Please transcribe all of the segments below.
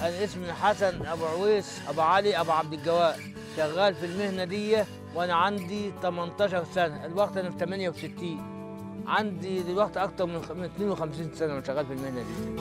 انا اسمي حسن ابو عويس ابو علي ابو عبد الجواد شغال في المهنه دي وانا عندي 18 سنه الوقت انا في 68 عندي دلوقتي اكتر من خ- من 52 سنه وانا شغال في المهنه دي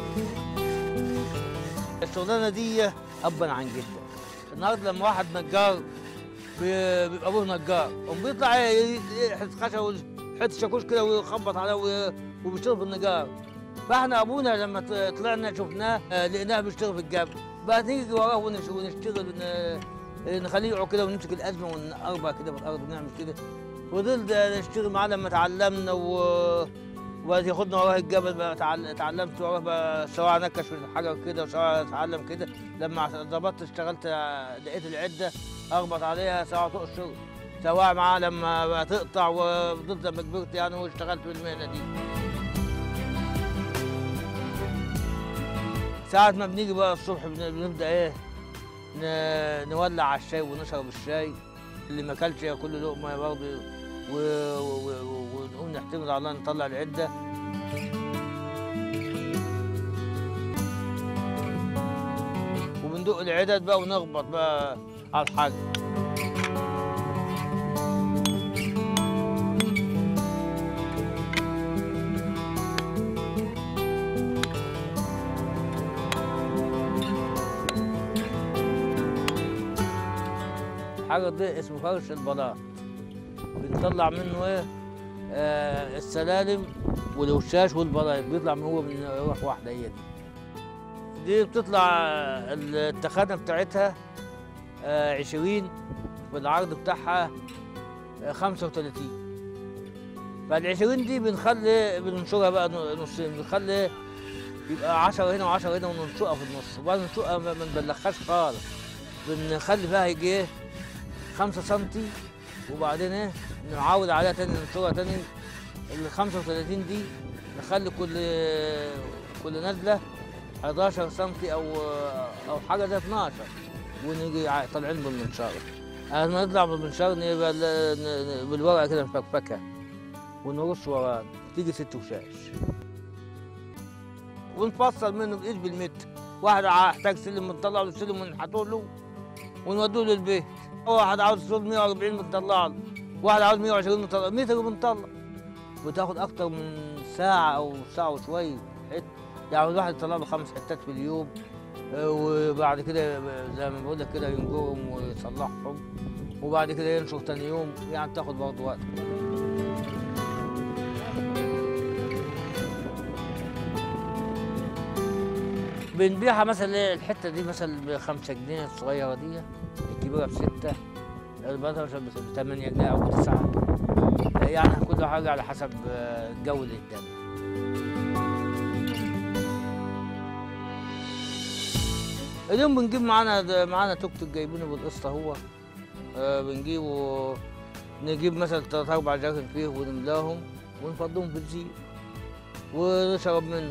الشغلانه دي ابا عن جدا النهارده لما واحد نجار بي- بيبقى ابوه نجار وبيطلع ي- ي- يحط خشب يحط شاكوش كده ويخبط عليه وي- وبيشتغل في النجار فاحنا ابونا لما ط- طلعنا شفناه آه، لقيناه بيشتغل في الجبل بقى نيجي وراه ونش- ونشتغل ون- نخليه يقعد كده ونمسك الازمه ونقربها كده في الارض ونعمل كده فضل ده نشتغل معاه لما تعلمنا و وبعد ياخدنا وراه الجبل بقى تعل- اتعلمت وراه بقى سواء نكش في الحجر كده وسواء اتعلم كده لما ظبطت اشتغلت لقيت العده اربط عليها سواء طوق الشغل سواء معاه لما بقى تقطع وفضلت لما كبرت يعني واشتغلت في المهنه دي ساعة ما بنيجي بقى الصبح بن- بنبدأ إيه ن- نولع على الشاي ونشرب الشاي اللي ما أكلش ياكل لقمة برضه و- و- و- ونقوم نحتمل على الله نطلع العدة وبندق العدد بقى ونخبط بقى على الحاجة الحاجة دي اسمه فرش البلاط بنطلع منه ايه آه السلالم والوشاش والبلاط بيطلع من هو من روح واحدة هي دي دي بتطلع التخانة بتاعتها آه 20 والعرض بتاعها آه 35 فال 20 دي بنخلي بننشرها بقى نصين بنخلي يبقى 10 هنا و10 هنا وننشقها في النص وبعد ننشقها ما ما نبلخهاش خالص بنخلي فيها يجي ايه 5 سم وبعدين ايه نعاود عليها تاني ننشرها تاني ال 35 دي نخلي كل كل نزله 11 سم او او حاجه زي 12 ونيجي ع- طالعين بالمنشار لما نطلع بالمنشار نبقى ال- ن- ن- بالورقه كده نفكفكها ونرص وراه تيجي ست وشاش ونفصل منه بايد بالمتر واحد يحتاج سلم بنطلع له سلم ونحطه له ونودوه للبيت واحد عاوز صوت 140 بنطلع له واحد عاوز 120 بنطلع متر بنطلع بتاخد اكتر من ساعه او ساعه وشويه حت يعني الواحد يطلع له خمس حتات في اليوم آه، وبعد كده زي ما بقول لك كده ينجرهم ويصلحهم وبعد كده ينشر تاني يوم يعني تاخد برضه وقت بنبيعها مثلا إيه، الحته دي مثلا ب 5 جنيه الصغيره دي الكبيره بستة البطل مثلا ب 8 جنيه او 9 يعني كل حاجه على حسب آه، الجو اللي قدامك اليوم بنجيب معانا معانا توك توك جايبينه بالقسط هو آه بنجيبه نجيب مثلا تلات أربع جراكن فيه ونملاهم ونفضهم في الزيت ونشرب منه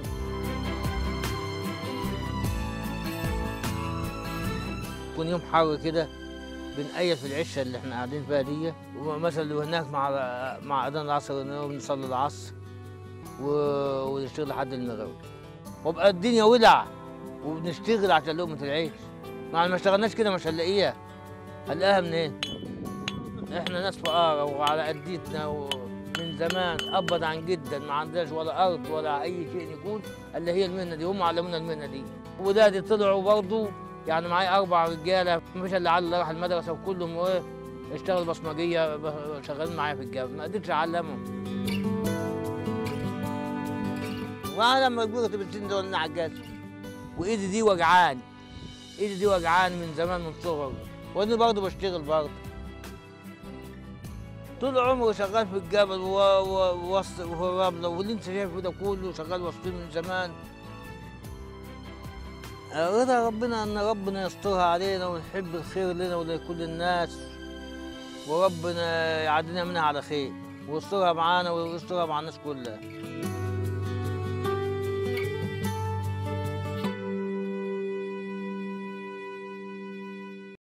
يكون يوم حر كده بنقيد في العشه اللي احنا قاعدين فيها دي ومثلا لو هناك مع مع اذان العصر بنصلي العصر و... ونشتغل لحد المغرب وبقى الدنيا ولع وبنشتغل عشان لقمه العيش مع ما اشتغلناش كده مش هنلاقيها هنلاقيها منين؟ احنا ناس فقراء وعلى قديتنا ومن زمان ابدا عن جدا ما عندناش ولا ارض ولا اي شيء يكون الا هي المهنه دي هم علمونا المهنه دي ولادي طلعوا برضه يعني معايا اربع رجاله مفيش الا علي اللي راح المدرسه وكلهم ايه اشتغل بصمجيه ب- شغالين معايا في الجبل ما قدرتش اعلمهم وانا لما كبرت بالسن دول انا عجزت وايدي دي وجعاني ايدي دي وجعاني من زمان من صغري وانا برضه بشتغل برضه طول عمري شغال في الجبل و- و- ووسط وفي الرمله واللي انت شايفه ده كله شغال وسطين من زمان رضا ربنا ان ربنا يسترها علينا ونحب الخير لنا ولكل الناس وربنا يعدينا منها على خير ويسترها معانا ويسترها مع الناس كلها